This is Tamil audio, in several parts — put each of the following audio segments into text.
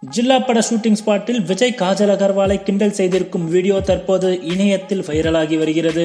ஜில்லா பட ஷூட்டிங் ஸ்பாட்டில் விஜய் காஜல் அகர்வாலை கிண்டல் செய்திருக்கும் வீடியோ தற்போது இணையத்தில் வைரலாகி வருகிறது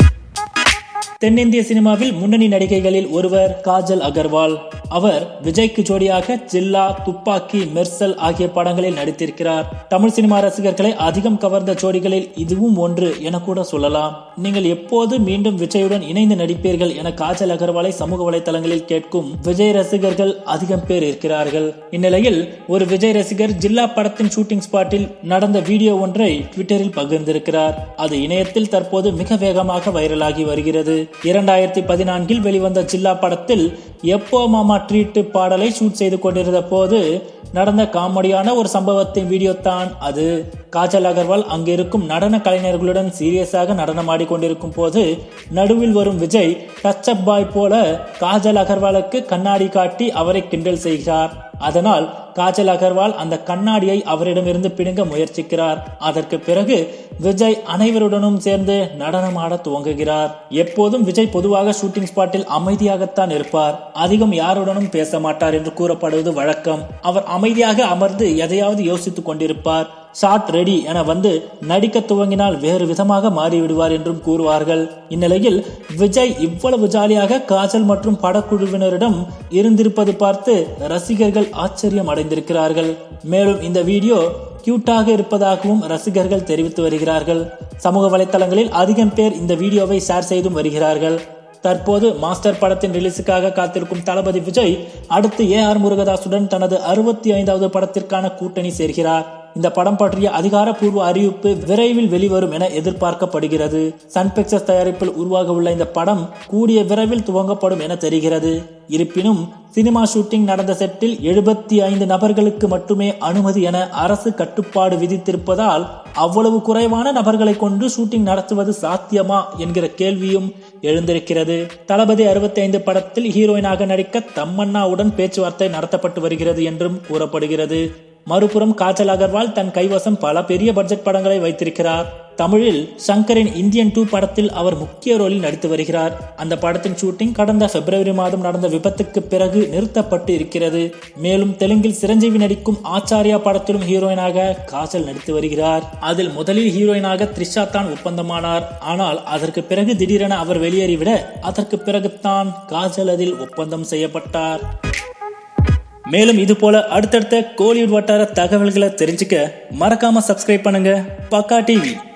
தென்னிந்திய சினிமாவில் முன்னணி நடிகைகளில் ஒருவர் காஜல் அகர்வால் அவர் விஜய்க்கு ஜோடியாக ஜில்லா துப்பாக்கி மெர்சல் ஆகிய படங்களில் நடித்திருக்கிறார் தமிழ் சினிமா ரசிகர்களை அதிகம் கவர்ந்த ஜோடிகளில் இதுவும் ஒன்று என கூட சொல்லலாம் நீங்கள் எப்போது மீண்டும் விஜயுடன் இணைந்து நடிப்பீர்கள் என காஜல் அகர்வாலை சமூக வலைதளங்களில் கேட்கும் விஜய் ரசிகர்கள் அதிகம் பேர் இருக்கிறார்கள் இந்நிலையில் ஒரு விஜய் ரசிகர் ஜில்லா படத்தின் ஷூட்டிங் ஸ்பாட்டில் நடந்த வீடியோ ஒன்றை ட்விட்டரில் பகிர்ந்திருக்கிறார் அது இணையத்தில் தற்போது மிக வேகமாக வைரலாகி வருகிறது இரண்டாயிரத்தி பதினான்கில் வெளிவந்த ஜில்லா படத்தில் எப்போ மாமா ட்ரீட் பாடலை ஷூட் செய்து கொண்டிருந்த போது நடந்த காமெடியான ஒரு சம்பவத்தின் வீடியோ தான் அது காஜல் அகர்வால் அங்கிருக்கும் நடன கலைஞர்களுடன் சீரியஸாக நடனமாடி கொண்டிருக்கும் போது நடுவில் வரும் விஜய் டச் அப் பாய் போல காஜல் அகர்வாலுக்கு கண்ணாடி காட்டி அவரை கிண்டல் செய்கிறார் அதனால் காஜல் அகர்வால் அந்த கண்ணாடியை அவரிடமிருந்து பிடுங்க முயற்சிக்கிறார் அதற்கு பிறகு விஜய் அனைவருடனும் சேர்ந்து நடனமாட துவங்குகிறார் எப்போதும் விஜய் பொதுவாக ஷூட்டிங் ஸ்பாட்டில் அமைதியாகத்தான் இருப்பார் அதிகம் யாருடனும் பேச மாட்டார் என்று கூறப்படுவது வழக்கம் அவர் அமைதியாக அமர்ந்து எதையாவது யோசித்துக் கொண்டிருப்பார் ஷாட் ரெடி என வந்து நடிக்க துவங்கினால் வேறு விதமாக மாறிவிடுவார் என்றும் கூறுவார்கள் இந்நிலையில் விஜய் இவ்வளவு ஜாலியாக காஜல் மற்றும் படக்குழுவினரிடம் இருந்திருப்பது பார்த்து ரசிகர்கள் ஆச்சரியம் அடைந்திருக்கிறார்கள் மேலும் இந்த வீடியோ கியூட்டாக இருப்பதாகவும் ரசிகர்கள் தெரிவித்து வருகிறார்கள் சமூக வலைத்தளங்களில் அதிகம் பேர் இந்த வீடியோவை ஷேர் செய்தும் வருகிறார்கள் தற்போது மாஸ்டர் படத்தின் ரிலீஸுக்காக காத்திருக்கும் தளபதி விஜய் அடுத்து ஏ ஆர் முருகதாசுடன் தனது அறுபத்தி ஐந்தாவது படத்திற்கான கூட்டணி சேர்கிறார் இந்த படம் பற்றிய அதிகாரப்பூர்வ அறிவிப்பு விரைவில் வெளிவரும் என எதிர்பார்க்கப்படுகிறது சன் பிக்சர்ஸ் தயாரிப்பில் உருவாக உள்ள இந்த படம் கூடிய விரைவில் துவங்கப்படும் என தெரிகிறது இருப்பினும் சினிமா ஷூட்டிங் நடந்த செட்டில் எழுபத்தி ஐந்து நபர்களுக்கு மட்டுமே அனுமதி என அரசு கட்டுப்பாடு விதித்திருப்பதால் அவ்வளவு குறைவான நபர்களை கொண்டு ஷூட்டிங் நடத்துவது சாத்தியமா என்கிற கேள்வியும் எழுந்திருக்கிறது தளபதி அறுபத்தி ஐந்து படத்தில் ஹீரோயினாக நடிக்க தம்மன்னாவுடன் பேச்சுவார்த்தை நடத்தப்பட்டு வருகிறது என்றும் கூறப்படுகிறது மறுபுறம் காஜல் அகர்வால் தன் கைவசம் பல பெரிய பட்ஜெட் படங்களை வைத்திருக்கிறார் தமிழில் சங்கரின் இந்தியன் டூ படத்தில் அவர் முக்கிய ரோலில் நடித்து வருகிறார் அந்த படத்தின் ஷூட்டிங் கடந்த பிப்ரவரி மாதம் நடந்த விபத்துக்கு பிறகு நிறுத்தப்பட்டு இருக்கிறது மேலும் தெலுங்கில் சிரஞ்சீவி நடிக்கும் ஆச்சாரியா படத்திலும் ஹீரோயினாக காஜல் நடித்து வருகிறார் அதில் முதலில் ஹீரோயினாக த்ரிஷா தான் ஒப்பந்தமானார் ஆனால் அதற்கு பிறகு திடீரென அவர் வெளியேறிவிட அதற்கு பிறகுதான் காஜல் அதில் ஒப்பந்தம் செய்யப்பட்டார் மேலும் இது போல அடுத்தடுத்த கோலிவுட் வட்டார தகவல்களை தெரிஞ்சுக்க மறக்காம சப்ஸ்கிரைப் பண்ணுங்க பக்கா டிவி